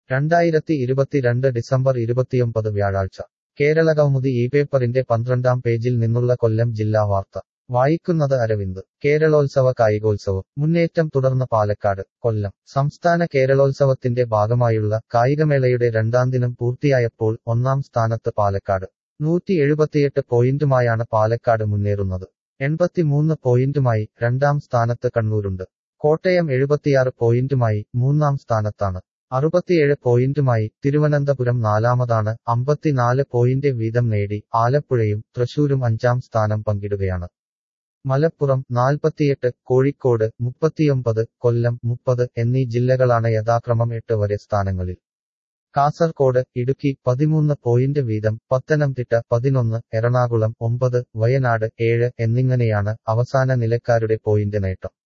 രണ്ടായിരത്തി ഇരുപത്തിരണ്ട് ഡിസംബർ ഇരുപത്തിയൊമ്പത് വ്യാഴാഴ്ച കേരളകൗമുദി ഈ പേപ്പറിന്റെ പന്ത്രണ്ടാം പേജിൽ നിന്നുള്ള കൊല്ലം ജില്ലാ വാർത്ത വായിക്കുന്നത് അരവിന്ദ് കേരളോത്സവ കായികോത്സവം മുന്നേറ്റം തുടർന്ന് പാലക്കാട് കൊല്ലം സംസ്ഥാന കേരളോത്സവത്തിന്റെ ഭാഗമായുള്ള കായികമേളയുടെ രണ്ടാം ദിനം പൂർത്തിയായപ്പോൾ ഒന്നാം സ്ഥാനത്ത് പാലക്കാട് നൂറ്റി എഴുപത്തിയെട്ട് പോയിന്റുമായാണ് പാലക്കാട് മുന്നേറുന്നത് എൺപത്തിമൂന്ന് പോയിന്റുമായി രണ്ടാം സ്ഥാനത്ത് കണ്ണൂരുണ്ട് കോട്ടയം എഴുപത്തിയാറ് പോയിന്റുമായി മൂന്നാം സ്ഥാനത്താണ് അറുപത്തിയേഴ് പോയിന്റുമായി തിരുവനന്തപുരം നാലാമതാണ് അമ്പത്തിനാല് പോയിന്റ് വീതം നേടി ആലപ്പുഴയും തൃശൂരും അഞ്ചാം സ്ഥാനം പങ്കിടുകയാണ് മലപ്പുറം നാൽപ്പത്തിയെട്ട് കോഴിക്കോട് മുപ്പത്തിയൊമ്പത് കൊല്ലം മുപ്പത് എന്നീ ജില്ലകളാണ് യഥാക്രമം എട്ട് വരെ സ്ഥാനങ്ങളിൽ കാസർകോട് ഇടുക്കി പതിമൂന്ന് പോയിന്റ് വീതം പത്തനംതിട്ട പതിനൊന്ന് എറണാകുളം ഒമ്പത് വയനാട് ഏഴ് എന്നിങ്ങനെയാണ് അവസാന നിലക്കാരുടെ പോയിന്റ് നേട്ടം